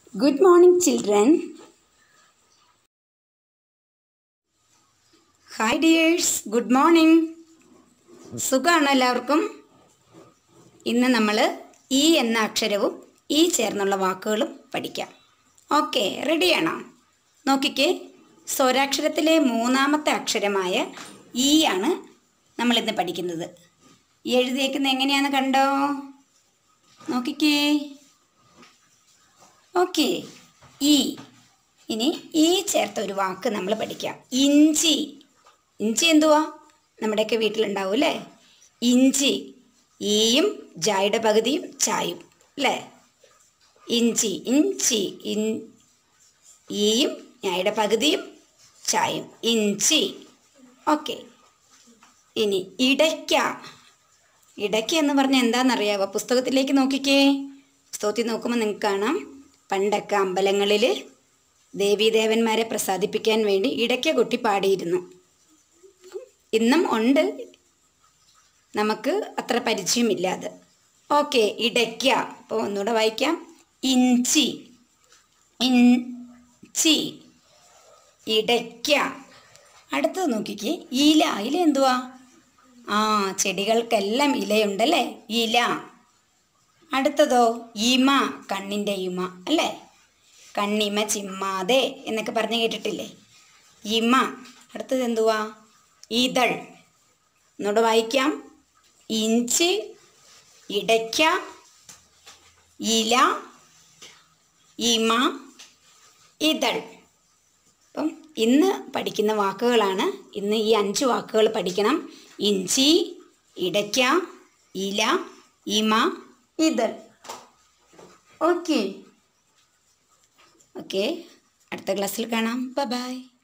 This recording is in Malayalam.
Good morning, children. Hi dears good morning സുഖമാണോ എല്ലാവർക്കും ഇന്ന് നമ്മൾ ഈ എന്ന അക്ഷരവും ഈ ചേർന്നുള്ള വാക്കുകളും പഠിക്കാം ഓക്കെ റെഡിയാണോ നോക്കിക്കേ സ്വരാക്ഷരത്തിലെ മൂന്നാമത്തെ അക്ഷരമായ ഈ ആണ് നമ്മളിന്ന് പഠിക്കുന്നത് ഈ എഴുതിയേക്കുന്നത് എങ്ങനെയാണെന്ന് കണ്ടോ നോക്കിക്കേ ഓക്കെ ഈ ഇനി ഈ ചേർത്ത ഒരു വാക്ക് നമ്മൾ പഠിക്കാം ഇഞ്ചി ഇഞ്ചി എന്തുവാ നമ്മുടെയൊക്കെ വീട്ടിലുണ്ടാവും അല്ലേ ഇഞ്ചി ഈയും ജായുടെ പകുതിയും ചായും അല്ലേ ഇഞ്ചി ഇഞ്ചി ഇൻ ഈയും ഞായുടെ പകുതിയും ചായും ഇഞ്ചി ഓക്കെ ഇനി ഇടയ്ക്ക ഇടയ്ക്ക എന്ന് പറഞ്ഞാൽ എന്താണെന്നറിയാവോ പുസ്തകത്തിലേക്ക് നോക്കിക്കേ പുസ്തകത്തിൽ നോക്കുമ്പോൾ നിങ്ങൾക്ക് കാണാം പണ്ടൊക്കെ അമ്പലങ്ങളിൽ ദേവീദേവന്മാരെ പ്രസാദിപ്പിക്കാൻ വേണ്ടി ഇടയ്ക്ക കൊട്ടി പാടിയിരുന്നു ഇന്നും ഉണ്ട് നമുക്ക് അത്ര പരിചയമില്ല അത് ഓക്കെ ഇടയ്ക്ക അപ്പോൾ ഒന്നുകൂടെ വായിക്കാം ഇഞ്ചി ഇഞ്ചി ഇടയ്ക്ക അടുത്തത് നോക്കിക്കേ ഇല ഇല എന്തുവാ ആ ചെടികൾക്കെല്ലാം ഇലയുണ്ടല്ലേ ഇല അടുത്തതോ ഇമ കണ്ണിൻ്റെ ഇമ അല്ലേ കണ്ണിമ ചിമ്മാതെ എന്നൊക്കെ പറഞ്ഞ് കേട്ടിട്ടില്ലേ ഇമ അടുത്തത് എന്തുവാ ഇതൾ ഒന്നുകൂടെ വായിക്കാം ഇഞ്ച് ഇടയ്ക്ക ഇല ഇമ ഇതൾ അപ്പം ഇന്ന് പഠിക്കുന്ന വാക്കുകളാണ് ഇന്ന് ഈ അഞ്ച് വാക്കുകൾ പഠിക്കണം ഇഞ്ചി ഇടയ്ക്ക ഇല ഇമ ഇതൾ ഓക്കെ ഓക്കെ അടുത്ത ക്ലാസ്സിൽ കാണാം ബൈ